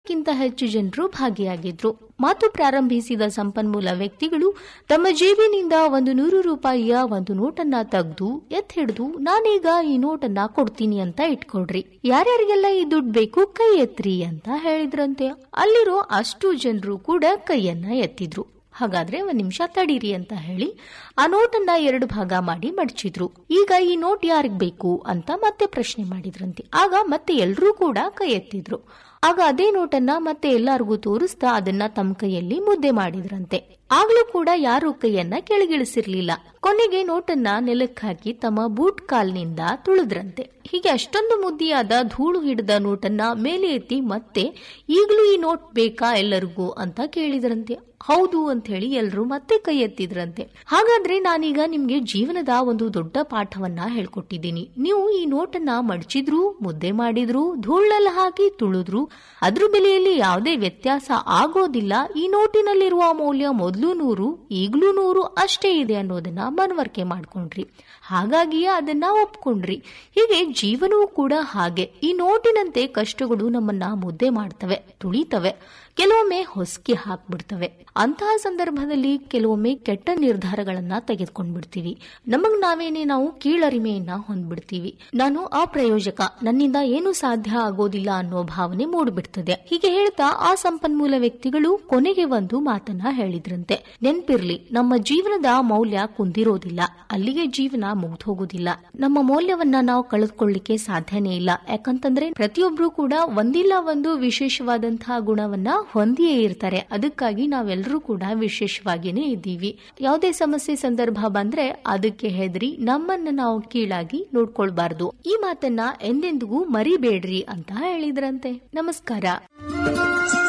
ಕ್ಕಿಂತ ಹೆಚ್ಚು ಜನರು ಭಾಗಿಯಾಗಿದ್ರು ಮಾತು ಪ್ರಾರಂಭಿಸಿದ ಸಂಪನ್ಮೂಲ ವ್ಯಕ್ತಿಗಳು ತಮ್ಮ ಜೇಬಿನಿಂದ ಒಂದು ನೂರು ರೂಪಾಯಿಯ ಒಂದು ನೋಟನ್ನ ತೆಗೆದು ಎತ್ ಹಿಡಿದು ನಾನೀಗ ಈ ನೋಟನ್ನ ಕೊಡ್ತೀನಿ ಅಂತ ಇಟ್ಕೊಡ್ರಿ ಯಾರ್ಯಾರಿಗೆಲ್ಲ ಈ ದುಡ್ಡು ಬೇಕು ಕೈ ಎತ್ರಿ ಅಂತ ಹೇಳಿದ್ರಂತೆ ಅಲ್ಲಿರೋ ಅಷ್ಟು ಜನರು ಕೂಡ ಕೈಯನ್ನ ಎತ್ತಿದ್ರು ಹಾಗಾದ್ರೆ ಒಂದ್ ನಿಮಿಷ ತಡೀರಿ ಅಂತ ಹೇಳಿ ಆ ನೋಟನ್ನ ಎರಡು ಭಾಗ ಮಾಡಿ ಮಡಚಿದ್ರು ಈಗ ಈ ನೋಟ್ ಯಾರಿಗ್ ಬೇಕು ಅಂತ ಮತ್ತೆ ಪ್ರಶ್ನೆ ಮಾಡಿದ್ರಂತೆ ಆಗ ಮತ್ತೆ ಎಲ್ರೂ ಕೂಡ ಕೈ ಎತ್ತಿದ್ರು ಆಗ ಅದೇ ನೋಟನ್ನ ಮತ್ತೆ ಎಲ್ಲಾರ್ಗೂ ತೋರಿಸ್ತಾ ಅದನ್ನ ತಮ್ಮ ಕೈಯಲ್ಲಿ ಮುದ್ದೆ ಮಾಡಿದ್ರಂತೆ ಆಗ್ಲೂ ಕೂಡ ಯಾರು ಕೈಯನ್ನ ಕೆಳಗಿಳಿಸಿರ್ಲಿಲ್ಲ ಕೊನೆಗೆ ನೋಟನ್ನ ನೆಲಕ್ಕೆ ಹಾಕಿ ತಮ್ಮ ಬೂಟ್ ಕಾಲ್ನಿಂದ ತುಳಿದ್ರಂತೆ ಹೀಗೆ ಅಷ್ಟೊಂದು ಮುದ್ದಿಯಾದ ಧೂಳು ಹಿಡಿದ ನೋಟನ್ನ ಮೇಲೆ ಎತ್ತಿ ಮತ್ತೆ ಈಗಲೂ ಈ ನೋಟ್ ಬೇಕಾ ಎಲ್ಲರಿಗೂ ಅಂತ ಕೇಳಿದ್ರಂತೆ ಹೌದು ಅಂತ ಹೇಳಿ ಎಲ್ರು ಮತ್ತೆ ಕೈ ಎತ್ತಿದ್ರಂತೆ ಹಾಗಾದ್ರೆ ನಾನೀಗ ನಿಮ್ಗೆ ಜೀವನದ ಒಂದು ದೊಡ್ಡ ಪಾಠವನ್ನ ಹೇಳ್ಕೊಟ್ಟಿದ್ದೀನಿ ನೀವು ಈ ನೋಟನ್ನ ಮಡಚಿದ್ರು ಮುದ್ದೆ ಮಾಡಿದ್ರು ಧೂಳಲ್ಲಿ ಹಾಕಿ ತುಳಿದ್ರು ಅದ್ರ ಬೆಲೆಯಲ್ಲಿ ಯಾವುದೇ ವ್ಯತ್ಯಾಸ ಆಗೋದಿಲ್ಲ ಈ ನೋಟಿನಲ್ಲಿರುವ ಮೌಲ್ಯ ಮೊದಲು ನೂರು ಈಗ್ಲೂ ನೂರು ಅಷ್ಟೇ ಇದೆ ಅನ್ನೋದನ್ನ ಮನವರಿಕೆ ಮಾಡ್ಕೊಂಡ್ರಿ ಹಾಗಾಗಿಯೇ ಅದನ್ನ ಒಪ್ಕೊಂಡ್ರಿ ಹೀಗೆ ಜೀವನವೂ ಕೂಡ ಹಾಗೆ ಈ ನೋಟಿನಂತೆ ಕಷ್ಟಗಳು ನಮ್ಮನ್ನ ಮುದ್ದೆ ಮಾಡ್ತವೆ ತುಳಿತವೆ ಕೆಲವೊಮ್ಮೆ ಹೊಸಕಿ ಹಾಕ್ಬಿಡ್ತವೆ ಅಂತಹ ಸಂದರ್ಭದಲ್ಲಿ ಕೆಲವೊಮ್ಮೆ ಕೆಟ್ಟ ನಿರ್ಧಾರಗಳನ್ನ ತೆಗೆದುಕೊಂಡ್ಬಿಡ್ತೀವಿ ನಮಗ್ ನಾವೇನೆ ನಾವು ಕೀಳರಿಮೆಯನ್ನ ಹೊಂದ್ಬಿಡ್ತೀವಿ ನಾನು ಅಪ್ರಯೋಜಕ ನನ್ನಿಂದ ಏನು ಸಾಧ್ಯ ಆಗೋದಿಲ್ಲ ಅನ್ನೋ ಭಾವನೆ ಮೂಡ್ಬಿಡ್ತದೆ ಹೀಗೆ ಹೇಳ್ತಾ ಆ ಸಂಪನ್ಮೂಲ ವ್ಯಕ್ತಿಗಳು ಕೊನೆಗೆ ಒಂದು ಮಾತನ್ನ ಹೇಳಿದ್ರಂತೆ ನೆನ್ಪಿರ್ಲಿ ನಮ್ಮ ಜೀವನದ ಮೌಲ್ಯ ಕುಂದಿರೋದಿಲ್ಲ ಅಲ್ಲಿಗೆ ಜೀವನ ಮುಗ್ದು ಹೋಗೋದಿಲ್ಲ ನಮ್ಮ ಮೌಲ್ಯವನ್ನ ನಾವು ಕಳೆದುಕೊಳ್ಳಿಕ್ಕೆ ಸಾಧ್ಯನೇ ಇಲ್ಲ ಯಾಕಂತಂದ್ರೆ ಪ್ರತಿಯೊಬ್ರು ಕೂಡ ಒಂದಿಲ್ಲ ಒಂದು ವಿಶೇಷವಾದಂತಹ ಗುಣವನ್ನ ಹೊಂದಿಯೇ ಇರ್ತಾರೆ ಅದಕ್ಕಾಗಿ ನಾವೆಲ್ಲರೂ ಕೂಡ ವಿಶೇಷವಾಗಿನೇ ಇದ್ದೀವಿ ಯಾವುದೇ ಸಮಸ್ಯೆ ಸಂದರ್ಭ ಬಂದ್ರೆ ಅದಕ್ಕೆ ಹೆದರಿ ನಮ್ಮನ್ನ ನಾವು ಕೀಳಾಗಿ ನೋಡ್ಕೊಳ್ಬಾರ್ದು ಈ ಮಾತನ್ನ ಎಂದೆಂದಿಗೂ ಮರಿಬೇಡ್ರಿ ಅಂತ ಹೇಳಿದ್ರಂತೆ ನಮಸ್ಕಾರ